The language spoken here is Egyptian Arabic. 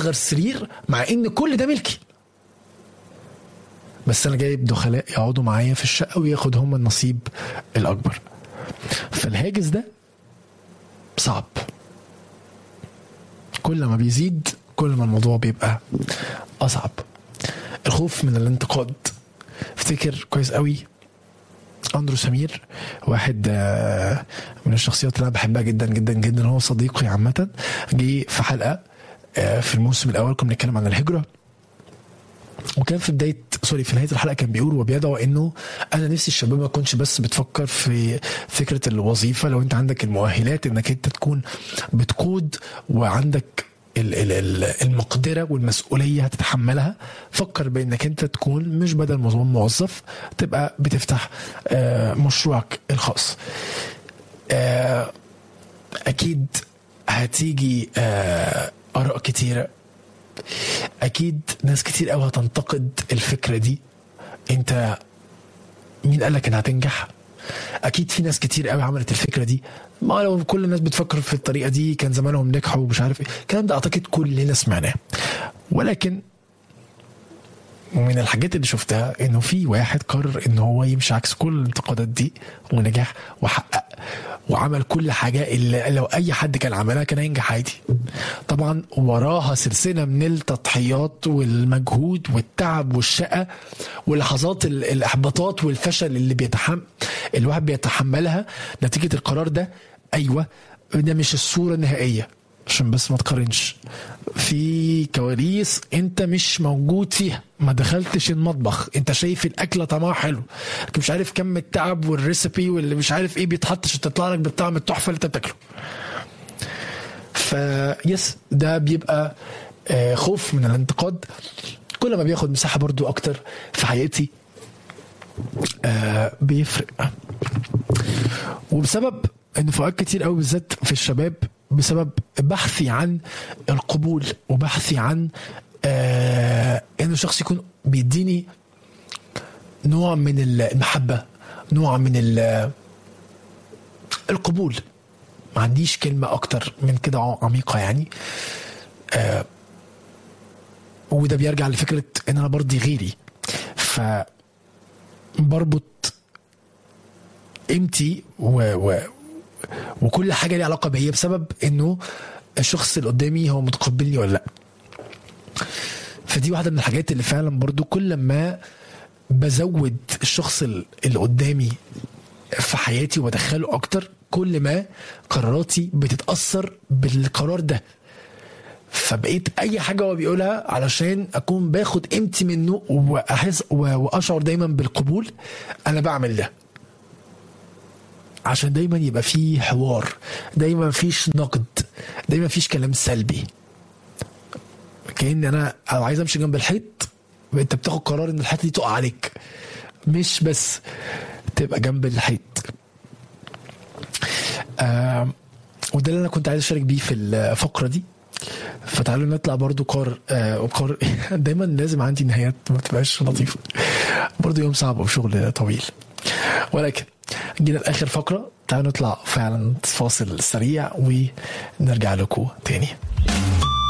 اصغر سرير مع ان كل ده ملكي بس انا جايب دخلاء يقعدوا معايا في الشقه وياخد هم النصيب الاكبر فالهاجس ده صعب كل ما بيزيد كل ما الموضوع بيبقى اصعب الخوف من الانتقاد افتكر كويس قوي اندرو سمير واحد آه، من الشخصيات اللي انا بحبها جدا جدا جدا هو صديقي عامه جه في حلقه آه، في الموسم الاول كنا بنتكلم عن الهجره وكان في بدايه سوري في نهايه الحلقه كان بيقول وبيدعو انه انا نفسي الشباب ما تكونش بس بتفكر في فكره الوظيفه لو انت عندك المؤهلات انك انت تكون بتقود وعندك ال- ال- ال- المقدره والمسؤوليه هتتحملها فكر بانك انت تكون مش بدل ما تكون موظف تبقى بتفتح آه، مشروعك الخاص آه، اكيد هتيجي آه، اراء كتيره اكيد ناس كتير قوي هتنتقد الفكره دي انت مين قال لك انها هتنجح اكيد في ناس كتير قوي عملت الفكره دي ما لو كل الناس بتفكر في الطريقه دي كان زمانهم نجحوا ومش عارف ايه الكلام ده اعتقد كلنا سمعناه ولكن من الحاجات اللي شفتها انه في واحد قرر ان هو يمشي عكس كل الانتقادات دي ونجح وحقق وعمل كل حاجه اللي لو اي حد كان عملها كان هينجح عادي طبعا وراها سلسله من التضحيات والمجهود والتعب والشقه ولحظات ال- الاحباطات والفشل اللي بيتحمل الواحد بيتحملها نتيجه القرار ده ايوه ده مش الصوره النهائيه عشان بس ما تقارنش في كواليس انت مش موجود فيها ما دخلتش المطبخ انت شايف الاكله طعمها حلو لكن مش عارف كم التعب والريسبي واللي مش عارف ايه بيتحط عشان تطلع لك بالطعم التحفه اللي انت بتاكله فيس ده بيبقى آه، خوف من الانتقاد كل ما بياخد مساحه برضو اكتر في حياتي آه، بيفرق وبسبب ان في اوقات كتير قوي بالذات في الشباب بسبب بحثي عن القبول وبحثي عن آه انه شخص يكون بيديني نوع من المحبه نوع من ال- القبول ما عنديش كلمه اكتر من كده عميقه يعني آه وده بيرجع لفكره ان انا برضي غيري ف بربط قيمتي و... و... وكل حاجه ليها علاقه بيا بسبب انه الشخص اللي قدامي هو متقبلني ولا لا فدي واحده من الحاجات اللي فعلا برضو كل ما بزود الشخص ال- اللي قدامي في حياتي وادخله اكتر كل ما قراراتي بتتاثر بالقرار ده فبقيت اي حاجه هو بيقولها علشان اكون باخد قيمتي منه واحس و- واشعر دايما بالقبول انا بعمل ده عشان دايما يبقى فيه حوار دايما مفيش نقد دايما مفيش كلام سلبي كأن انا لو عايز امشي جنب الحيط انت بتاخد قرار ان الحيطه دي تقع عليك مش بس تبقى جنب الحيط آه وده اللي انا كنت عايز اشارك بيه في الفقره دي فتعالوا نطلع برضو قار آه قار دايما لازم عندي نهايات ما بتبقاش لطيفه برضو يوم صعب وشغل طويل ولكن جينا لاخر فقره تعالوا نطلع فعلا فاصل سريع ونرجع لكم تاني